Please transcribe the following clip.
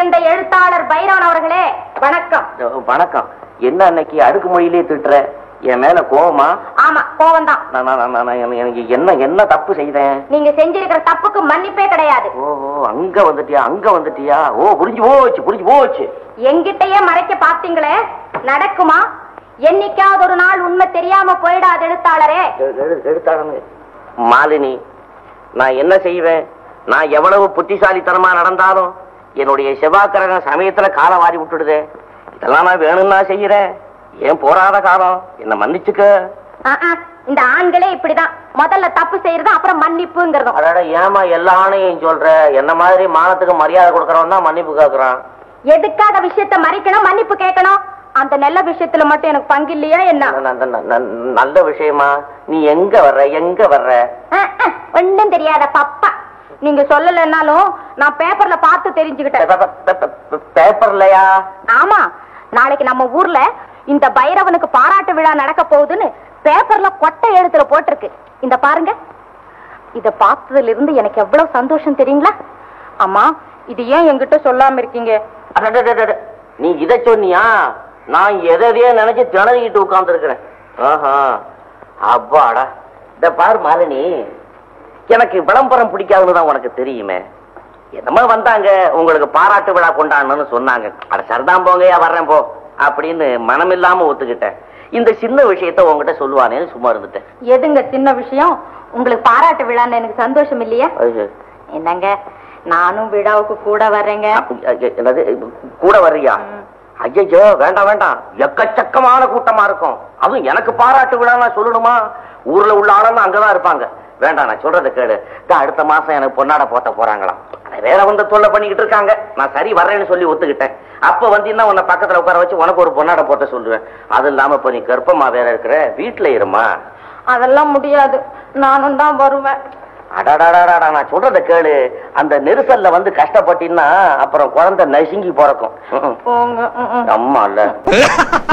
சிறந்த எழுத்தாளர் பைரவன் அவர்களே வணக்கம் வணக்கம் என்ன அன்னைக்கு அடுக்கு மொழியிலே திட்டுற என் மேல கோவமா ஆமா கோவம் தான் நான் நான் நான் நான் எனக்கு- எனக்கு என்ன என்ன தப்பு செய்தேன் நீங்க செஞ்சிருக்கிற தப்புக்கு மன்னிப்பே கிடையாது ஓஹோ அங்க வந்துட்டியா அங்க வந்துட்டியா ஓ புரிஞ்சு போச்சு புரிஞ்சு போச்சு எங்கிட்டயே மறைக்க பாத்தீங்களே நடக்குமா என்னைக்காவது ஒரு நாள் உண்மை தெரியாம போயிடாது எழுத்தாளரே எடுத்தாங்க மாலினி நான் என்ன செய்வேன் நான் எவ்வளவு புத்திசாலித்தனமா நடந்தாலும் என்னுடைய செவ்வாய்க்கிரக சமயத்துல காலை வாரி விட்டுடுதே இதெல்லாம் நான் வேணும்னா செய்யறேன் ஏன் போராத காலம் என்ன மன்னிச்சுக்க ஆ, ஆ, இந்த ஆண்களே இப்படிதான் முதல்ல தப்பு செய்யறது அப்புறம் மன்னிப்புங்கிறதும் அடாட ஏமா எல்லா ஆணையும் சொல்ற என்ன மாதிரி மானத்துக்கு மரியாதை கொடுக்கறவன் தான் மன்னிப்பு கேக்குறான் எதுக்காக விஷயத்த மறைக்கணும் மன்னிப்பு கேட்கணும் அந்த நல்ல விஷயத்துல மட்டும் எனக்கு பங்கு இல்லையா என்ன ந- ந- ந- ந- நல்ல விஷயமா நீ எங்க வர்ற எங்க வர்ற ஆ, ஆ, ஒண்ணும் தெரியாத பப்பா நீங்க சொல்லலைன்னாலும் நான் பேப்பர்ல பார்த்து தெரிஞ்சுக்கிட்டேன் பே- பே- பே- பே- பேப்பர்லயா ஆமா நாளைக்கு நம்ம ஊர்ல இந்த பைரவனுக்கு பாராட்டு விழா நடக்க போகுதுன்னு பேப்பர்ல கொட்டை எழுத்துல போட்டிருக்கு இந்த பாருங்க இத பார்த்ததுல இருந்து எனக்கு எவ்வளவு சந்தோஷம் தெரியுங்களா அம்மா இது ஏன் என்கிட்ட சொல்லாம இருக்கீங்க அடடடடட. நீ இத சொன்னியா நான் எதையோ நினைச்சு திணறிக்கிட்டு உட்கார்ந்து இருக்கிறேன் அப்பாடா இந்த பாரு மாலினி எனக்கு விளம்பரம் பிடிக்காதுன்னு தான் உனக்கு தெரியுமே என்னமோ வந்தாங்க உங்களுக்கு பாராட்டு விழா கொண்டாடணும்னு சொன்னாங்க அட சரிதான் போங்கயா வர்றேன் போ அப்படின்னு மனமில்லாம ஒத்துக்கிட்டேன் இந்த சின்ன விஷயத்த உங்ககிட்ட சொல்லுவானேன்னு சும்மா இருந்துட்டேன் எதுங்க சின்ன விஷயம் உங்களுக்கு பாராட்டு விழான்னு எனக்கு சந்தோஷம் இல்லையா ஐயோ. என்னங்க நானும் விழாவுக்கு கூட வர்றேங்க ஐய, என்னது கூட வர்றியா ஐயோ வேண்டாம் வேண்டாம் எக்கச்சக்கமான கூட்டமா இருக்கும் அதுவும் எனக்கு பாராட்டு விழா நான் சொல்லணுமா ஊர்ல உள்ள ஆளெல்லாம் அங்கதான் இருப்பாங்க வேண்டாம் நான் சொல்றத கேளு இதோ அடுத்த மாசம் எனக்கு பொன்னாட போட்ட போறாங்களாம் அதை வேற வந்து தொல்லை பண்ணிக்கிட்டு இருக்காங்க நான் சரி வர்றேன்னு சொல்லி ஒத்துக்கிட்டேன் அப்ப வந்தீங்கன்னா உன்னை பக்கத்துல உட்கார வச்சு உனக்கு ஒரு பொன்னாட போட்ட சொல்லுவேன் அது இல்லாம இப்ப நீ கர்ப்பமா வேற இருக்கிற வீட்டுல இருமா அதெல்லாம் முடியாது நானும் தான் வருவேன் அடாடாடாடா நான் சொல்றத கேளு அந்த நெரிசல்ல வந்து கஷ்டப்பட்டீங்கன்னா அப்புறம் குழந்தை நசுங்கி பிறக்கும் ம்ம். போங்க ம், ம். அம்மா இல்ல